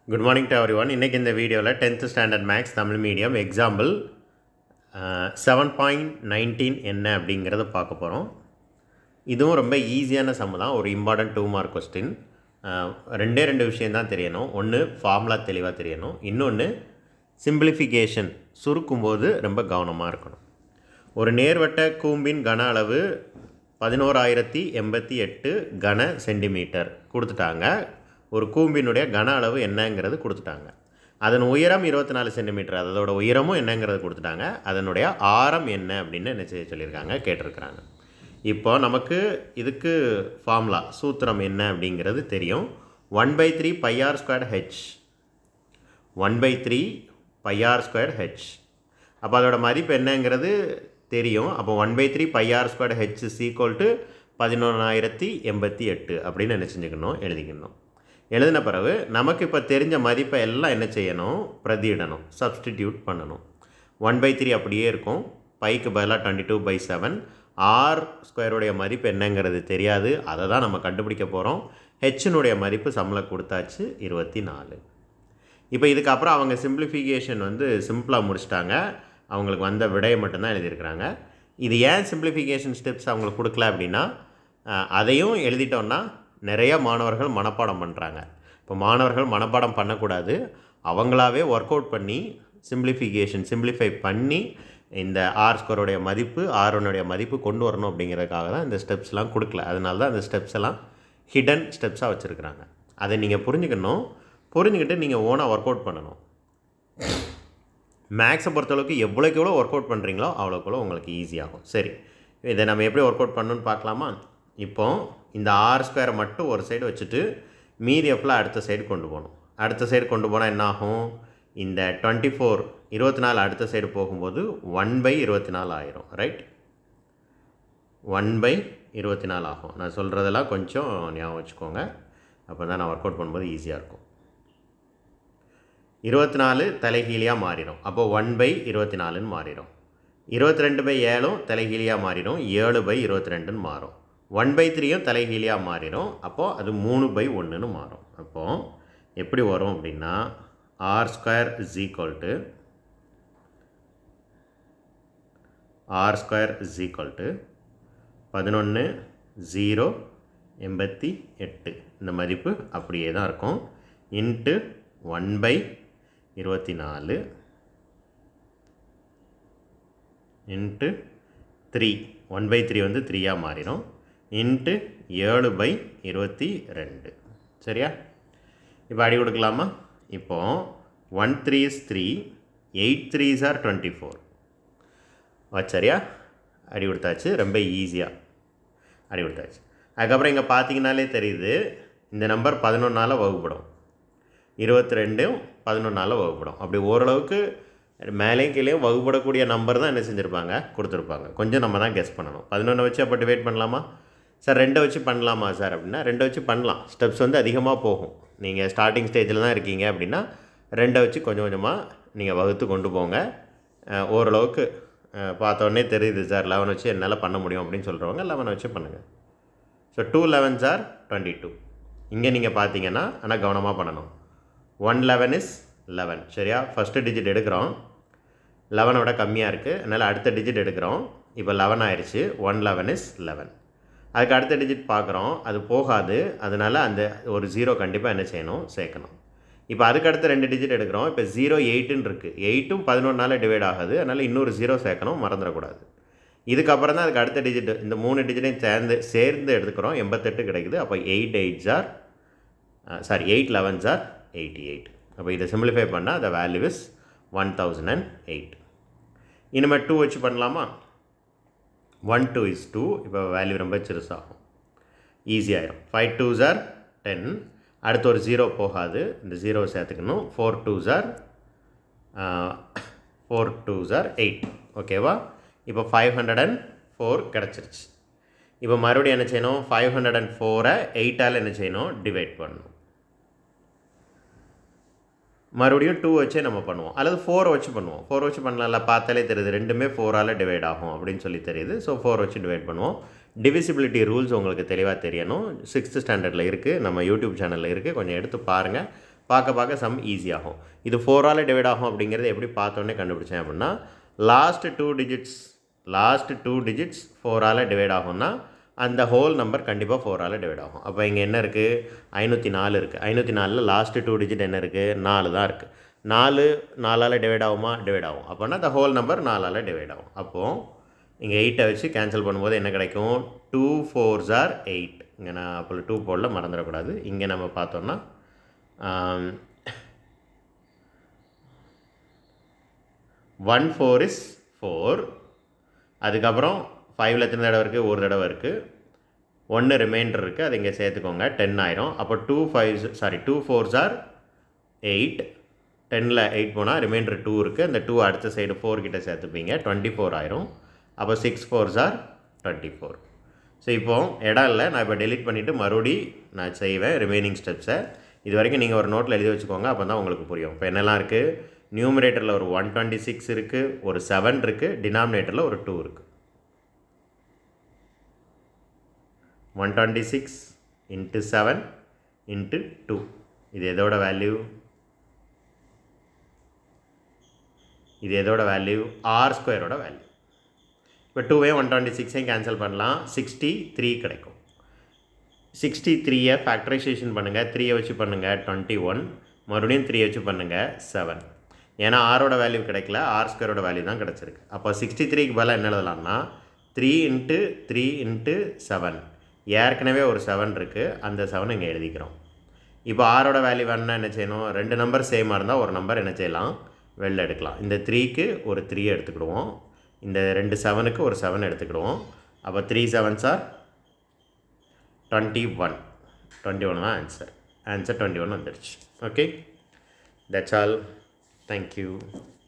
good morning to everyone இன்றைக்கி இந்த வீடியோவில் tenth standard maths Tamil medium example seven point nineteen என்ன அப்படிங்கிறத பார்க்க போகிறோம் இதுவும் ரொம்ப ஈஸியான சம் தான் ஒரு இம்பார்ட்டன்ட் டூ மார்க் கொஸ்டின் ரெண்டே ரெண்டு விஷயந்தான் தெரியணும் ஒன்று ஃபார்முலா தெளிவாக தெரியணும் இன்னொன்று சிம்பிளிஃபிகேஷன் சுருக்கும்போது ரொம்ப கவனமாக இருக்கணும் ஒரு நேர்வட்ட கூம்பின் கன அளவு பதினோராயிரத்தி எண்பத்தி எட்டு கன சென்டிமீட்டர் கொடுத்துட்டாங்க ஒரு கூம்பினுடைய கன அளவு என்னங்கிறது கொடுத்துட்டாங்க அதன் உயரம் இருபத்தி நாலு சென்டிமீட்டர் அதோட உயரமும் என்னங்கிறது கொடுத்துட்டாங்க அதனுடைய ஆரம் என்ன அப்படின்னு என்ன செய்ய சொல்லியிருக்காங்க கேட்டிருக்கிறாங்க இப்போ நமக்கு இதுக்கு ஃபார்முலா சூத்திரம் என்ன அப்படிங்கிறது தெரியும் one by three pi r square h one by three pi r square h அப்போ அதோட மதிப்பு என்னங்கிறது தெரியும் அப்போ one by three pi r square h is equal to பதினொன்றாயிரத்தி எண்பத்தி எட்டு அப்படின்னு என்ன செஞ்சுக்கணும் எழுதிக்கணும் எழுதின பிறகு நமக்கு இப்போ தெரிஞ்ச மதிப்பை எல்லாம் என்ன செய்யணும் பிரதியிடணும் சப்ஸ்டிடியூட் பண்ணணும் ஒன் பை த்ரீ அப்படியே இருக்கும் பைக்கு பதிலாக twenty two by seven r ஸ்கொயருடைய மதிப்பு என்னங்கிறது தெரியாது அதை தான் நம்ம கண்டுபிடிக்க போகிறோம் ஹெச்சினுடைய மதிப்பு சம்பளம் கொடுத்தாச்சு இருபத்தி நாலு இப்போ இதுக்கப்புறம் அவங்க சிம்பிளிஃபிகேஷன் வந்து சிம்பிளாக முடிச்சிட்டாங்க அவங்களுக்கு வந்த விடையை மட்டும்தான் எழுதியிருக்கிறாங்க இது ஏன் சிம்பிளிஃபிகேஷன் ஸ்டெப்ஸ் அவங்களுக்கு கொடுக்கல அப்படின்னா அஹ், அதையும் எழுதிட்டோன்னா நிறைய மாணவர்கள் மனப்பாடம் பண்ணுறாங்க இப்போ மாணவர்கள் மனப்பாடம் பண்ணக்கூடாது அவங்களாவே ஒர்க் அவுட் பண்ணி சிம்பிளிஃபிகேஷன் சிம்பிளிஃபை பண்ணி இந்த ஆர் ஸ்கோருடைய மதிப்பு ஆர்னுடைய மதிப்பு கொண்டு வரணும் அப்படிங்கிறதுக்காக தான் இந்த ஸ்டெப்ஸ்லாம் கொடுக்கல அதனால தான் இந்த ஸ்டெப்ஸ் எல்லாம் ஹிடன் ஸ்டெப்ஸாக வச்சுருக்குறாங்க அதை நீங்கள் புரிஞ்சுக்கணும் புரிஞ்சுக்கிட்டு நீங்கள் ஓனாக ஒர்க் அவுட் பண்ணணும் மேக்ஸை பொறுத்தளவுக்கு எவ்வளோக்கு எவ்வளோ ஒர்க் அவுட் பண்ணுறீங்களோ அவ்வளோக்கு எவ்வளோ உங்களுக்கு ஈஸியாகும் சரி இதை நம்ம எப்படி ஒர்க் அவுட் பண்ணணும்னு பார்க்கலாமா இப்போ இந்த ஆர் ஸ்கொயரை மட்டும் ஒரு சைடு வச்சுட்டு மீதி ஃபுல்லாக அடுத்த சைடு கொண்டு போகணும் அடுத்த சைடு கொண்டு போனால் என்ன ஆகும் இந்த டுவெண்ட்டி ஃபோர் இருபத்தி நாலு அடுத்த சைடு போகும்போது ஒன் பை இருபத்தி நாலு ஆயிரும் ரைட் ஒன் பை இருபத்தி நாலு ஆகும் நான் சொல்கிறதெல்லாம் கொஞ்சம் ஞாபகம் வச்சுக்கோங்க அப்போ தான் நான் ஒர்க் அவுட் பண்ணும்போது ஈஸியாக இருக்கும் இருபத்தி நாலு தலைகீழியாக மாறிடும் அப்போ ஒன் பை இருபத்தி நாலுன்னு மாறிடும் இருபத்தி ரெண்டு பை ஏழும் தலைகீழியாக மாறிடும் ஏழு பை இருபத்தி ரெண்டுன்னு மாறும் ஒன் பை த்ரீயும் தலைகீழியாக மாறிடும் அப்போது அது மூணு பை ஒன்றுன்னு மாறும் அப்போது எப்படி வரும் அப்படின்னா r square is equal to r square is equal to பதினொன்று ஜீரோ எண்பத்தி எட்டு இந்த மதிப்பு அப்படியே தான் இருக்கும் இன்ட்டு ஒன் பை இருபத்தி நாலு into three one by three வந்து த்ரீயாக மாறிடும் இன்ட்டு ஏழு பை இருபத்தி ரெண்டு சரியா இப்போ அடி கொடுக்கலாமா இப்போ one three is three eight threes are twenty four சரியா அடி கொடுத்தாச்சு ரொம்ப ஈஸியாக அடி கொடுத்தாச்சு அதுக்கப்புறம் இங்கே பார்த்தீங்கனாலே தெரியுது இந்த நம்பர் பதினொன்றால் வகுப்படும் இருபத்தி ரெண்டும் பதினொன்றால் வகுப்படும் அப்படி ஓரளவுக்கு மேலேயும் கீழேயும் வகுப்படக்கூடிய நம்பர் தான் என்ன செஞ்சுருப்பாங்க கொடுத்துருப்பாங்க கொஞ்சம் நம்ம தான் கெஸ் பண்ணணும் பதினொன்று வச்சு அப்போ டிவைட் பண்ணலாமா சார் ரெண்டை வச்சு பண்ணலாமா சார் அப்படின்னா ரெண்டை வச்சு பண்ணலாம் ஸ்டெப்ஸ் வந்து அதிகமாக போகும் நீங்கள் ஸ்டார்டிங் ஸ்டேஜில் தான் இருக்கீங்க அப்படின்னா ரெண்டை வச்சு கொஞ்சம் கொஞ்சமாக நீங்கள் வகுத்து கொண்டு போங்க அஹ், ஓரளவுக்கு அஹ், பார்த்த உடனே தெரியுது சார் லெவன் வச்சு என்னால் பண்ண முடியும் அப்படின்னு சொல்கிறவங்க லெவன் வச்சு பண்ணுங்கள் so two eleven are twenty two இங்கே நீங்கள் பார்த்தீங்கன்னா ஆனால் கவனமாக பண்ணணும் ஒன் லெவன் இஸ் லெவன் சரியா ஃபஸ்ட்டு டிஜிட் எடுக்கிறோம் லெவனோட கம்மியாக இருக்குது அதனால் அடுத்த டிஜிட் எடுக்கிறோம் இப்போ லெவன் ஆயிடுச்சு ஒன் லெவன் இஸ் லெவன் அதுக்கு அடுத்த டிஜிட் பார்க்குறோம் அது போகாது அதனால் அந்த ஒரு ஜீரோ கண்டிப்பாக என்ன செய்யணும் சேர்க்கணும் இப்போ அதுக்கு அடுத்த ரெண்டு டிஜிட் எடுக்கிறோம் இப்போ ஜீரோ எயிட்டுன்னு இருக்குது எயிட்டும் பதினொன்றால் டிவைட் ஆகுது அதனால் இன்னொரு ஜீரோ சேர்க்கணும் மறந்துடக்கூடாது இதுக்கப்புறம் தான் அதுக்கு அடுத்த டிஜிட் இந்த மூணு டிஜிட்டையும் சேர்ந்து சேர்ந்து எடுத்துக்கிறோம் எண்பத்தெட்டு கிடைக்குது அப்போ eight eight are sorry eight eleven are eighty eight அப்போ இதை சிம்பிளிஃபை பண்ணால் the value is one thousand and eight இனிமேல் டூ வச்சு பண்ணலாமா ஒன் டூ இஸ் டூ இப்போ வேல்யூ ரொம்ப சிறுசாகும் ஈஸியாகிடும் ஃபைவ் டூ ஜார் டென் அடுத்து ஒரு ஜீரோ போகாது இந்த ஜீரோவை சேர்த்துக்கணும் four two are four two are eight ஓகேவா இப்போ ஃபைவ் ஹண்ட்ரட் அண்ட் ஃபோர் கிடச்சிருச்சு இப்போ மறுபடியும் என்ன செய்யணும் ஃபைவ் ஹண்ட்ரட் அண்ட் ஃபோரை எயிட்டால் என்ன செய்யணும் டிவைட் பண்ணணும் மறுபடியும் டூ வச்சே நம்ம பண்ணுவோம் அல்லது ஃபோர் வச்சு பண்ணுவோம் ஃபோர் வச்சு பண்ணலாம்ல பார்த்தாலே தெரியுது ரெண்டுமே ஃபோரால் டிவைட் ஆகும் அப்படின்னு சொல்லி தெரியுது ஸோ ஃபோர் வச்சு டிவைட் பண்ணுவோம் டிவிசிபிலிட்டி ரூல்ஸ் உங்களுக்கு தெளிவாக தெரியணும் சிக்ஸ்த்து ஸ்டாண்டர்டில் இருக்குது நம்ம யூடியூப் சேனலில் இருக்குது கொஞ்சம் எடுத்து பாருங்கள் பார்க்க பார்க்க சம் ஈஸியாகும் இது ஃபோரால் டிவைட் ஆகும் அப்படிங்கிறது எப்படி பார்த்தோன்னே கண்டுபிடிச்சேன் அப்படின்னா last two digits last two digits ஃபோரால் டிவைட் ஆகும்னா அந்த ஹோல் நம்பர் கண்டிப்பாக ஃபோரால் டிவைட் ஆகும் அப்போ இங்கே என்ன இருக்குது ஐநூற்றி நாலு இருக்குது ஐநூற்றி நாலில் லாஸ்ட்டு டூ டிஜிட் என்ன இருக்குது நாலு தான் இருக்குது நாலு நாலால் டிவைட் ஆகுமா டிவைட் ஆகும் அப்போனா அந்த ஹோல் நம்பர் நாலால் டிவைட் ஆகும் அப்போது இங்கே எயிட்டை வச்சு கேன்சல் பண்ணும்போது என்ன கிடைக்கும் டூ ஃபோர்ஸ் ஆர் எயிட் இங்கே நான் அப்போ டூ போடல மறந்துடக்கூடாது இங்கே நம்ம பார்த்தோன்னா ஒன் ஃபோர் இஸ் ஃபோர் அதுக்கப்புறம் ஃபைவ்ல எத்தனை தடவை இருக்குது ஒரு தடவை இருக்குது ஒன்று ரிமைண்டர் இருக்குது அது இங்கே சேர்த்துக்கோங்க டென் ஆயிரும் அப்போ two five sorry two fours are eight டெனில் எயிட் போனால் ரிமைண்டர் டூ இருக்குது அந்த டூ அடுத்த சைடு ஃபோர் கிட்ட சேர்த்துப்பீங்க டுவெண்ட்டி ஃபோர் ஆயிரும் அப்போ six fours are twenty four so இப்போ இடம் இல்லை நான் இப்போ டெலிட் பண்ணிவிட்டு மறுபடி நான் செய்வேன் ரிமைனிங் ஸ்டெப்ஸை இது வரைக்கும் நீங்கள் ஒரு நோட்டில் எழுதி வச்சுக்கோங்க அப்போ தான் உங்களுக்கு புரியும் இப்போ என்னெல்லாம் இருக்குது நியூமரேட்டரில் ஒரு ஒன் டுவெண்ட்டி சிக்ஸ் இருக்குது ஒரு செவன் இருக்குது டினாமினேட்டரில் ஒரு டூ இருக்குது one twenty six into seven into two இது எதோட வேல்யூ இது எதோட வேல்யூ ஆர் ஸ்கொயரோட வேல்யூ இப்போ டூவே ஒன் டுவெண்ட்டி சிக்ஸையும் கேன்சல் பண்ணலாம் சிக்ஸ்டி த்ரீ கிடைக்கும் சிக்ஸ்டி த்ரீயை ஃபேக்டரைசேஷன் பண்ணுங்கள் த்ரீயை வச்சு பண்ணுங்கள் டுவெண்ட்டி ஒன் மறுபடியும் த்ரீ வச்சு பண்ணுங்கள் செவன் ஏன்னா ஆரோட வேல்யூ கிடைக்கல ஆர் ஸ்கொயரோட வேல்யூ தான் கிடச்சிருக்கு அப்போ சிக்ஸ்டி த்ரீக்கு பதிலாக என்ன எழுதலாம்னா three into three into seven ஏற்கனவே ஒரு செவன் இருக்குது அந்த செவன் இங்கே எழுதிக்கிறோம் இப்போ ஆரோட வேல்யூ வேணுன்னா என்ன செய்யணும் ரெண்டு நம்பர் சேமாக இருந்தால் ஒரு நம்பர் என்ன செய்யலாம் வெளில எடுக்கலாம் இந்த த்ரீக்கு ஒரு த்ரீ எடுத்துக்கிடுவோம் இந்த ரெண்டு செவனுக்கு ஒரு செவன் எடுத்துக்கிடுவோம் அப்போ three sevens are twenty one twenty one தான் ஆன்சர் ஆன்சர் டுவெண்ட்டி ஒன் வந்துடுச்சு ஓகே தட்ஸ் ஆல் தேங்க்யூ